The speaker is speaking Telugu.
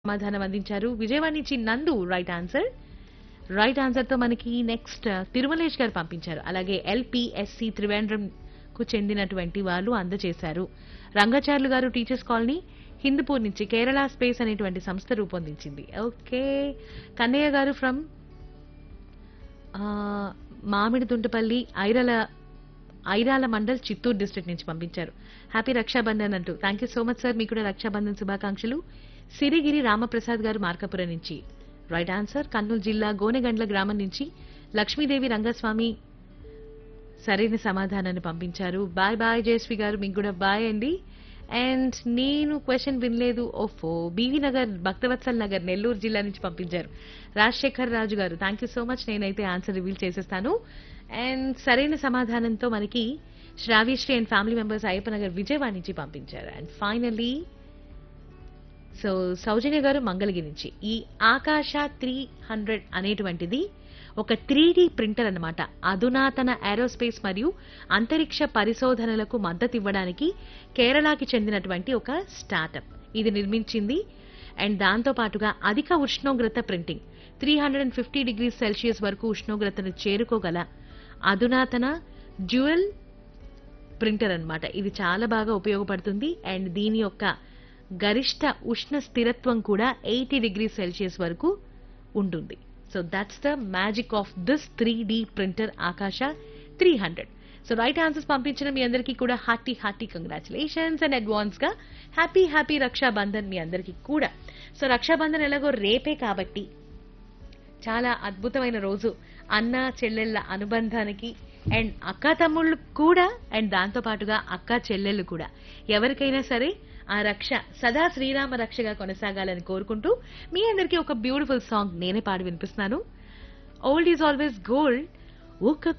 సమాధానం అందించారు విజయవాడ నుంచి నందు రైట్ ఆన్సర్ రైట్ ఆన్సర్ తో మనకి నెక్స్ట్ తిరుమలేష్ గారు పంపించారు అలాగే ఎల్పిఎస్సి త్రివేంద్రం కు చెందినటువంటి వాళ్ళు అందజేశారు రంగాచార్యులు గారు టీచర్స్ కాలనీ హిందూపూర్ నుంచి కేరళ స్పేస్ అనేటువంటి సంస్థ రూపొందించింది ఓకే కన్నయ్య గారు ఫ్రమ్ మామిడి తుంటపల్లి ఐరల ఐరాల మండల్ చిత్తూరు డిస్ట్రిక్ట్ నుంచి పంపించారు హ్యాపీ రక్షాబంధన్ అంటూ thank you so much sir మీకు కూడా రక్షాబంధన్ శుభాకాంక్షలు సిరిగిరి రామప్రసాద్ గారు మార్కాపురం నుంచి రైట్ ఆన్సర్ కర్నూలు జిల్లా గోనెగండ్ల గ్రామం నుంచి లక్ష్మీదేవి రంగస్వామి సరైన సమాధానాన్ని పంపించారు బాయ్ బాయ్ జయశ్రీ గారు మీకు కూడా బాయ్ అండి అండ్ నేను క్వశ్చన్ వినలేదు ఓఫో బీవీ నగర్ భక్తవత్సల్ నగర్ నెల్లూరు జిల్లా నుంచి పంపించారు రాజశేఖర్ రాజు గారు థ్యాంక్ యూ సో మచ్ నేనైతే ఆన్సర్ రివీల్ చేసేస్తాను అండ్ సరైన సమాధానంతో మనకి Sravyasri and family members Ayyappa Nagar Vijayawada నుంచి పంపించారు అండ్ ఫైనలీ సో సౌజన్య గారు మంగళగిరి నుంచి ఈ ఆకాశ త్రీ హండ్రెడ్ అనేటువంటిది ఒక త్రీ ప్రింటర్ అన్నమాట అధునాతన ఏరోస్పేస్ మరియు అంతరిక్ష పరిశోధనలకు మద్దతు ఇవ్వడానికి కేరళకి చెందినటువంటి ఒక స్టార్టప్ ఇది నిర్మించింది అండ్ దాంతో పాటుగా అధిక ఉష్ణోగ్రత printing three hundred and fifty degree Celsius వరకు ఉష్ణోగ్రతను చేరుకోగల అధునాతన డ్యూయల్ ప్రింటర్ అన్నమాట ఇది చాలా బాగా ఉపయోగపడుతుంది అండ్ దీని యొక్క గరిష్ట ఉష్ణ స్థిరత్వం కూడా ఎయిటీ డిగ్రీ సెల్సియస్ వరకు ఉంటుంది so that's the magic of this three D printer Akasha three hundred so right answers పంపించిన మీ అందరికీ కూడా hearty hearty congratulations and advance గా హ్యాపీ హ్యాపీ రక్షాబంధన్ మీ అందరికీ కూడా సో రక్షాబంధన్ ఎలాగో రేపే కాబట్టి చాలా అద్భుతమైన రోజు అన్న చెల్లెళ్ళ అనుబంధానికి అండ్ అక్క తమ్ముళ్ళు కూడా అండ్ దాంతో పాటుగా అక్క చెల్లెళ్ళు కూడా ఎవరికైనా సరే ఆ రక్ష సదా శ్రీరామ రక్షగా కొనసాగాలని కోరుకుంటూ మీ అందరికీ ఒక బ్యూటిఫుల్ సాంగ్ నేనే పాడి వినిపిస్తున్నాను ఓల్డ్ ఈజ్ ఆల్వేస్ గోల్డ్ ఒక